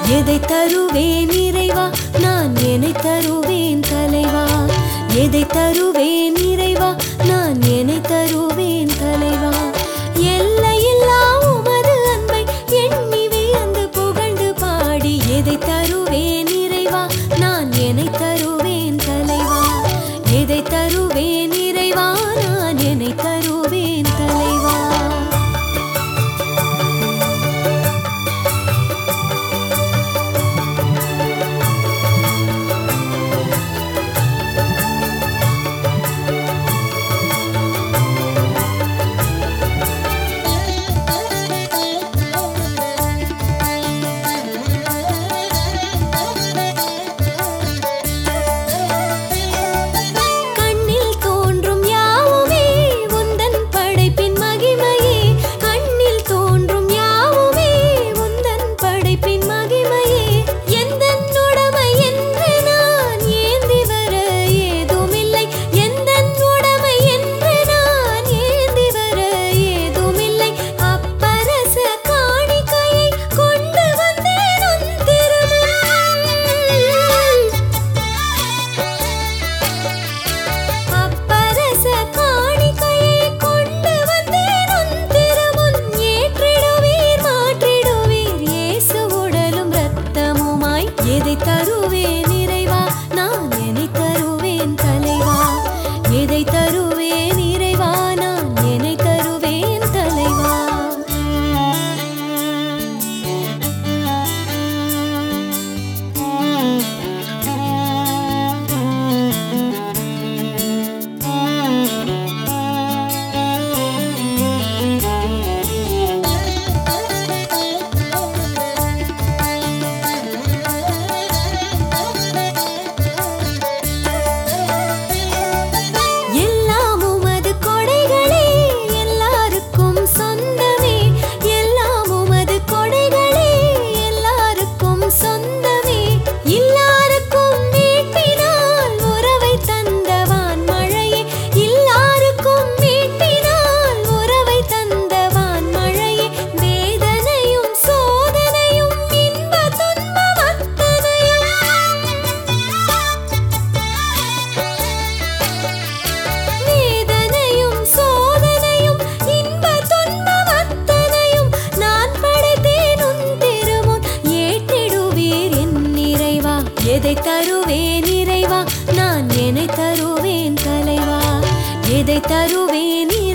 எதை தருவேன் இறைவா நான் என்னை தருவேன் தலைவா எதை தருவேன் இறைவா நான் என்னை தருவேன் தலைவா எல்லையில்லா உமது அன்பை எண்ணி வியந்து புகழ்ந்து பாடி எதை தருவேன் இறைவா நான் என்னை தருவேன் தலைவா எதை தருவேன் இறைவா நான் என்னை தருவேன் தலைவா கண்ணில் தோன்றும் யாவுமே உந்தன் படைப்பின் மகிமையே கண்ணில் தோன்றும் யாவுமே உந்தன் படைப்பின் மகிமையே எந்தன் உடைமை என்று நான் ஏந்தி வர ஏதுமில்லை எந்தன் உடைமை என்று நான் ஏந்தி வர ஏதுமில்லை அப்பரச காணிக்கையை கொண்டு வந்தேன் உன் திருமுன் அப்பரச காணிக்கையை கொண்டு வந்தேன் உன் திருமுன் ஏற்றிடுவீர் மாற்றிடுவீர் இயேசு உடலும் இரத்தமுமாய் எதை தருவேன் இறைவா நான் என்னை தருவேன் தலைவா எதை தருவேன் இறைவா நான் என்னை தருவேன் தலைவா எல்லாம் உமது கொடைகளே எல்லாருக்கும் சொந்தமே எல்லாம் உமது கொடைகளே எல்லாருக்கும் சொந்தமே எல்லாருக்கும் மீட்பினால் உறவை தந்தவான் மழையே எல்லாருக்கும் மீட்பினால் உறவை தந்தவான் மழையே வேதனையும் சோதனையும் இன்ப துன்பம் அத்தனையும் வேதனையும் சோதனையும் இன்ப துன்பம் அத்தனையும் நான் படைத்தேன் உன் திருமுன் ஏற்றிடுவீர் என் நிறைவா எதை தருவேன் இறைவா நான் என்னை தருவேன் தலைவா எதை தருவேன்